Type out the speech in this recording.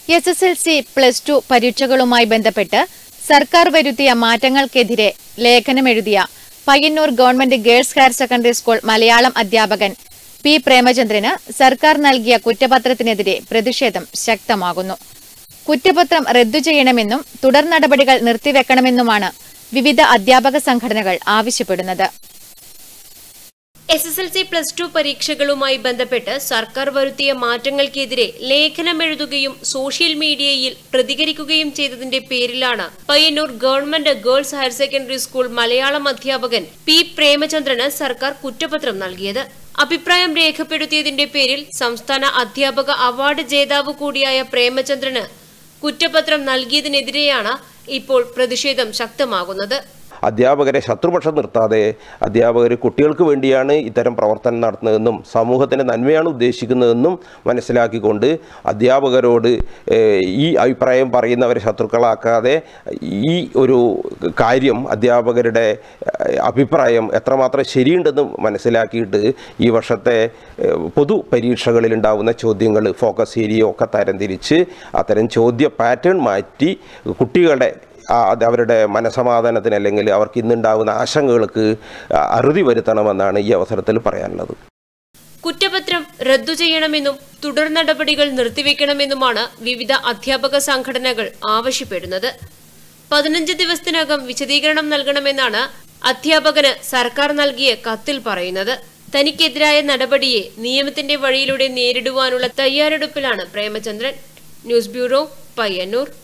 S S L C plus two പരീക്ഷകളുമായി ബന്ധപ്പെട്ട് സർക്കാർ വരുത്തിയ മാറ്റങ്ങൾക്കെതിരെ ലേഖനമെഴുതിയ Payyanur government girls higher secondary school Malayalam അധ്യാപകൻ പി പ്രേമചന്ദ്രന് സർക്കാർ നൽകിയ കുറ്റപത്രത്തിനെതിരെ പ്രതിഷേധം ശക്തമാകുന്നു കുറ്റപത്രം റദ്ദു ചെയ്യണമെന്നും തുടർ നടപടികൾ നിർത്തിവെക്കണമെന്നുമാണ് വിവിധ അധ്യാപക സംഘടനകൾ ആവശ്യപ്പെടുന്നത് S S L C plus two പരീക്ഷകളുമായി ബന്ധപ്പെട്ട് സർക്കാർ വരുത്തിയ മാറ്റങ്ങൾക്കെതിരെ ലേഖനമെഴുതുകയും സോഷ്യൽ മീഡിയയിൽ പ്രതികരിക്കുകയും ചെയ്തതിന്റെ പേരിലാണ് Payyanur government girls higher secondary school Malayalam അധ്യാപകൻ പി പ്രേമചന്ദ്രന് സർക്കാർ കുറ്റപത്രം നൽകിയത് അഭിപ്രായം രേഖപ്പെടുത്തിയതിന്റെ പേരിൽ സംസ്ഥാന അധ്യാപക അവാർഡ് ജേതാവ് കൂടിയായ പ്രേമചന്ദ്രന് കുറ്റപത്രം നൽകിയതിനെതിരെയാണ് ഇപ്പോൾ പ്രതിഷേധം ശക്തമാകുന്നത് അധ്യാപകരെ ശത്രുപക്ഷം നിർത്താതെ അധ്യാപകർ കുട്ടികൾക്ക് വേണ്ടിയാണ് ഇത്തരം പ്രവർത്തനം നടത്തുന്നതെന്നും സമൂഹത്തിൻ്റെ നന്മയാണ് ഉദ്ദേശിക്കുന്നതെന്നും മനസ്സിലാക്കിക്കൊണ്ട് അധ്യാപകരോട് ഏഹ്, ഈ അഭിപ്രായം പറയുന്നവരെ ശത്രുക്കളാക്കാതെ ഈ ഒരു കാര്യം അധ്യാപകരുടെ ഏഹ്, അഭിപ്രായം എത്രമാത്രം ശരിയുണ്ടെന്ന് മനസ്സിലാക്കിയിട്ട് ഈ വർഷത്തെ ഏഹ്, പൊതു പരീക്ഷകളിൽ ഉണ്ടാവുന്ന ചോദ്യങ്ങൾ ഫോക്കസ് ഏരിയ ഒക്കെ തരംതിരിച്ച് അത്തരം ചോദ്യ പാറ്റേൺ മാറ്റി കുട്ടികളുടെ ആ, അത് അവരുടെ മനസമാധാനത്തിന് അല്ലെങ്കിൽ അവർക്ക് ഇന്നുണ്ടാകുന്ന ആശങ്കകൾക്ക് അറുതി വരുത്തണമെന്നാണ് ഈ അവസരത്തിൽ പറയാനുള്ളത് കുറ്റപത്രം റദ്ദു ചെയ്യണമെന്നും തുടർ നടപടികൾ നിർത്തിവെക്കണമെന്നുമാണ് വിവിധ അധ്യാപക സംഘടനകൾ ആവശ്യപ്പെടുന്നത് പതിനഞ്ച് ദിവസത്തിനകം വിശദീകരണം നൽകണമെന്നാണ് അധ്യാപകന് സർക്കാർ നൽകിയ കത്തിൽ പറയുന്നത് തനിക്കെതിരായ നടപടിയെ നിയമത്തിന്റെ വഴിയിലൂടെ നേരിടുവാനുള്ള തയ്യാറെടുപ്പിലാണ് പ്രേമചന്ദ്രൻ ന്യൂസ് ബ്യൂറോ പയ്യന്നൂർ